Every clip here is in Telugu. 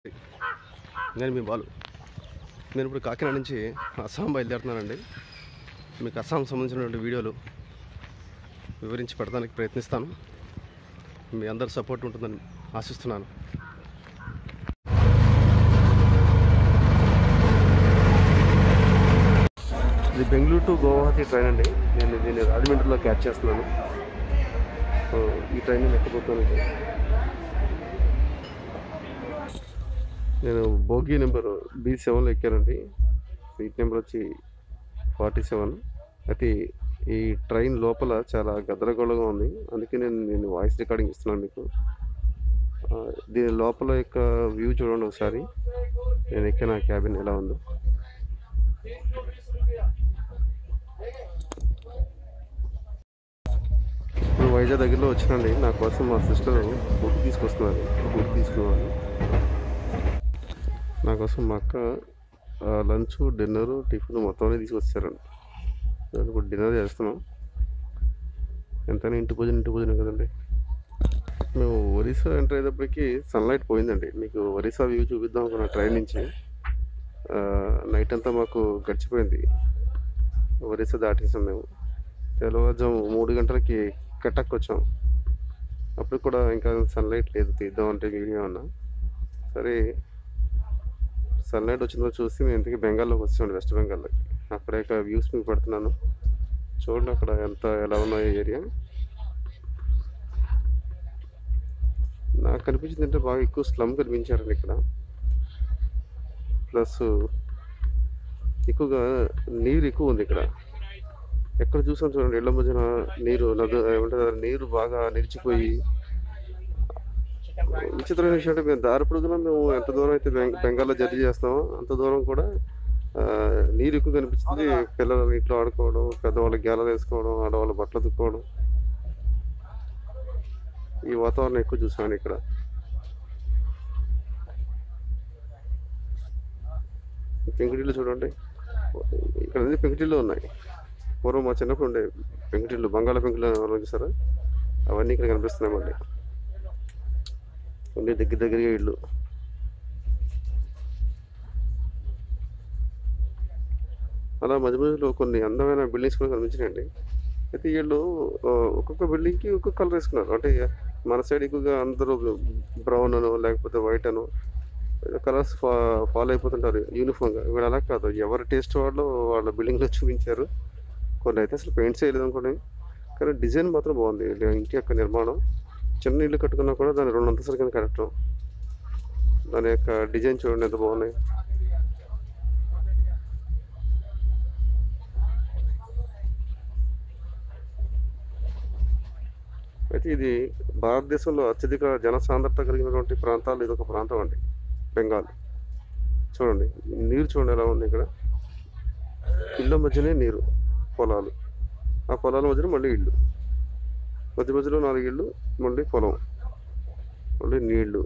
నేను మీ బాలు నేను ఇప్పుడు కాకినాడ నుంచి అస్సాం బయలుదేరుతున్నానండి మీకు అస్సాం సంబంధించినటువంటి వీడియోలు వివరించి పెడతానికి ప్రయత్నిస్తాను మీ అందరి సపోర్ట్ ఉంటుందని ఆశిస్తున్నాను ఇది బెంగళూరు టు గువాహతి ట్రైన్ అండి నేను దీన్ని రాజమండ్రిలో క్యాచ్ చేస్తున్నాను సో ఈ ట్రైన్ ఎక్కబోతున్నాను నేను బోగి నెంబర్ బి సెవెన్లో ఎక్కానండి సీట్ నెంబర్ వచ్చి ఫార్టీ సెవెన్ అయితే ఈ ట్రైన్ లోపల చాలా గదరగోళంగా ఉంది అందుకే నేను నేను వాయిస్ రికార్డింగ్ ఇస్తున్నాను మీకు ఆ, దీని లోపల యొక్క వ్యూ చూడండి ఒకసారి నేను ఎక్కిన క్యాబిన్ ఎలా ఉందో ఇప్పుడు వైజాగ్ దగ్గరలో వచ్చినండి నా కోసం మా సిస్టర్ ఫుడ్ తీసుకొస్తున్నారు ఫుడ్ తీసుకున్నారు నా కోసం మా అక్క లంచ్ డిన్నర్ టిఫిన్ మొత్తం అన్నీ తీసుకొచ్చారండి నేను ఇప్పుడు డిన్నర్ చేస్తున్నాం ఎంతైనా ఇంటి భోజనం ఇంటి భోజనం కదండి మేము ఒరిస్సా ఎంటర్ అయ్యేటప్పటికి సన్లైట్ పోయిందండి మీకు ఒరిస్సా వ్యూ చూపిద్దాం అనుకున్న ట్రైన్ నుంచి నైట్ అంతా మాకు గడిచిపోయింది ఒరిస్సా దాటేసాం మేము తెల్లవారుజాము మూడు గంటలకి కటక్ వచ్చాం అప్పుడు కూడా ఇంకా సన్లైట్ లేదు తీద్దాం అంటే వీడియో అన్నా సరే సన్లైట్ వచ్చిందో చూసి మేము ఇంతకీ బెంగాల్లోకి వచ్చామండి వెస్ట్ బెంగాల్లోకి అక్కడ యొక్క వ్యూస్ మీకు పెడుతున్నాను చూడండి అక్కడ ఎంత ఎలా ఉన్నాయో ఏరియా నాకు కనిపించింది అంటే బాగా ఎక్కువ స్లమ్ కనిపించారండి ఇక్కడ ప్లస్ ఎక్కువగా నీరు ఎక్కువ ఉంది ఇక్కడ ఎక్కడ చూసాం చూడండి ఇళ్ళ మధ్యన నీరు నదు ఏమంటారు నీరు బాగా నిలిచిపోయి విచిత్రమైన విషయం అంటే మేము దారి పొడుగునా మేము ఎంత దూరం అయితే బెంగ బెంగాల్లో జర్నీ చేస్తామో అంత దూరం కూడా ఆ, నీరు ఎక్కువ కనిపిస్తుంది పిల్లలు నీటిలో ఆడుకోవడం పెద్దవాళ్ళకి గేలలు వేసుకోవడం ఆడవాళ్ళ బట్టలు దుక్కోవడం ఈ వాతావరణం ఎక్కువ చూసాను ఇక్కడ పెంకుటిల్లు చూడండి ఇక్కడ అన్ని పెంకుటిల్లు ఉన్నాయి పూర్వం మా చిన్నప్పుడు ఉండే పెంకుటిల్లు బంగాళ పెంకులు ఎవరు చూసారా అవన్నీ ఇక్కడ కనిపిస్తున్నాయి మళ్ళీ ఉండే దగ్గర దగ్గరగా ఇల్లు అలా మధ్య మధ్యలో కొన్ని అందమైన బిల్డింగ్స్ కూడా కనిపించినాయండి అయితే వీళ్ళు ఆ, ఒక్కొక్క బిల్డింగ్కి ఒక్కొక్క కలర్ వేసుకున్నారు అంటే మన సైడ్ ఎక్కువగా అందరూ బ్రౌన్ అనో లేకపోతే వైట్ అనో కలర్స్ ఫా ఫాలో అయిపోతుంటారు యూనిఫామ్గా వీళ్ళు అలా కాదు ఎవరి టేస్ట్ వాళ్ళు వాళ్ళ బిల్డింగ్లో చూపించారు కొన్ని అయితే అసలు పెయింట్స్ వేయలేదు అనుకోండి కానీ డిజైన్ మాత్రం బాగుంది వీళ్ళ ఇంటి యొక్క నిర్మాణం చిన్న ఇల్లు కట్టుకున్నా కూడా దాని రెండు అంతస్తుల కింద కట్టడం దాని యొక్క డిజైన్ చూడండి ఎంత బాగున్నాయి అయితే ఇది భారతదేశంలో అత్యధిక జనసాంద్రత కలిగినటువంటి ప్రాంతాలు ఇది ఒక ప్రాంతం అండి బెంగాల్ చూడండి నీరు చూడండి ఎలా ఉంది ఇక్కడ ఇళ్ళ మధ్యనే నీరు పొలాలు ఆ పొలాల మధ్యన మళ్ళీ ఇల్లు మధ్య మధ్యలో నాలుగు ఇళ్ళు మళ్ళీ పొలం మళ్ళీ నీళ్లు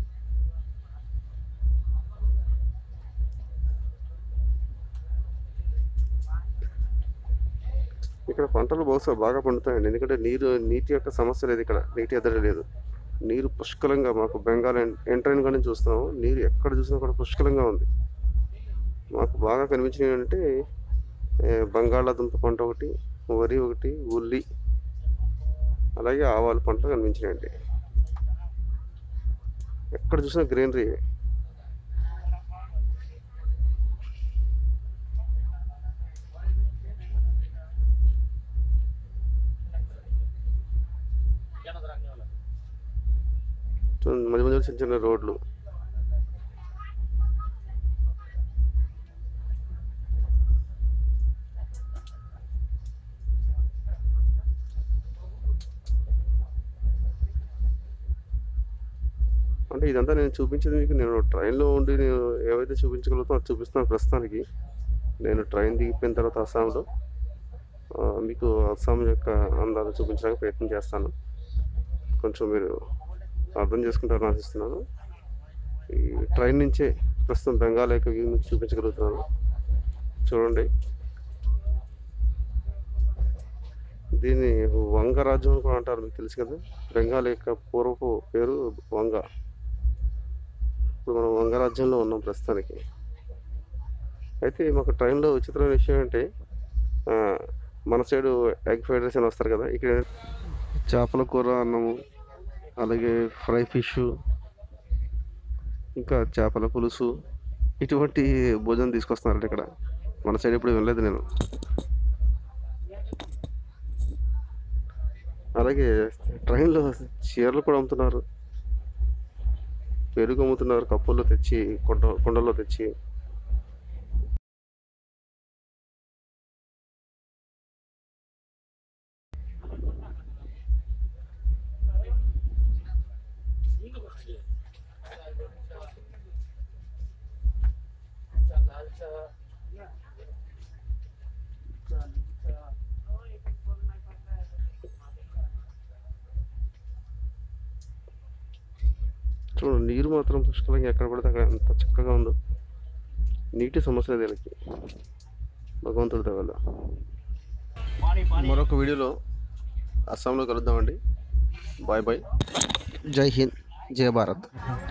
ఇక్కడ పంటలు బహుశా బాగా పండుతాయండి ఎందుకంటే నీరు నీటి యొక్క సమస్య లేదు ఇక్కడ నీటి ఎద్దడి లేదు నీరు పుష్కలంగా మాకు బెంగాల్ ఎం- ఎంటర్ అయిన కానీ చూస్తున్నాము నీరు ఎక్కడ చూసినా కూడా పుష్కలంగా ఉంది మాకు బాగా కనిపించినవి అంటే ఏ, బంగాళాదుంప పంట ఒకటి వరి ఒకటి ఉల్లి అలాగే ఆవాల పంటలు కనిపించినాయండి ఎక్కడ చూసినా గ్రీనరీ చూడండి, మధ్య మధ్యలో చిన్న చిన్న రోడ్లు అంటే ఇదంతా నేను చూపించేది మీకు నేను ట్రైన్లో ఉండి నేను ఏవైతే చూపించగలుగుతానో అది చూపిస్తున్నాను ప్రస్తుతానికి నేను ట్రైన్ దిగిపోయిన తర్వాత అస్సాంలో ఆ, మీకు అస్సాం యొక్క అందాలు చూపించడానికి ప్రయత్నం చేస్తాను కొంచెం మీరు అర్థం చేసుకుంటారని ఆశిస్తున్నాను ఈ ట్రైన్ నుంచే ప్రస్తుతం బెంగాల్ యొక్క వ్యూ మీకు చూపించగలుగుతున్నాను చూడండి దీన్ని వంగ రాజ్యం అని కూడా అంటారు మీకు తెలుసు కదా బెంగాల్ యొక్క పూర్వపు పేరు వంగ ఇప్పుడు మనం వంగరాజ్యంలో ఉన్నాం ప్రస్తుతానికి అయితే మాకు ట్రైన్లో విచిత్రమైన విషయం ఏంటి ఆ, మన సైడు ఎగ్ ఫ్రైడ్ రైస్ అని వస్తారు కదా ఇక్కడ చేపల కూర అన్నము అలాగే ఫ్రై ఫిష్ ఇంకా చేపల పులుసు ఇటువంటి భోజనం తీసుకొస్తున్నారంట ఇక్కడ మన సైడ్ ఇప్పుడు వినలేదు నేను అలాగే ట్రైన్లో చీరలు కూడా అమ్ముతున్నారు పెరుగు అమ్ముతున్నారు కప్పుల్లో తెచ్చి కొండ కొండల్లో తెచ్చి చూడండి నీరు మాత్రం పుష్కలంగా ఎక్కడ పడితే అక్కడ ఎంత చక్కగా ఉందో నీటి సమస్య లేదు వీళ్ళకి భగవంతుడి వల్ల మరొక వీడియోలో అస్సాంలో కలుద్దామండి బాయ్ బాయ్ జై హింద్ జై భారత్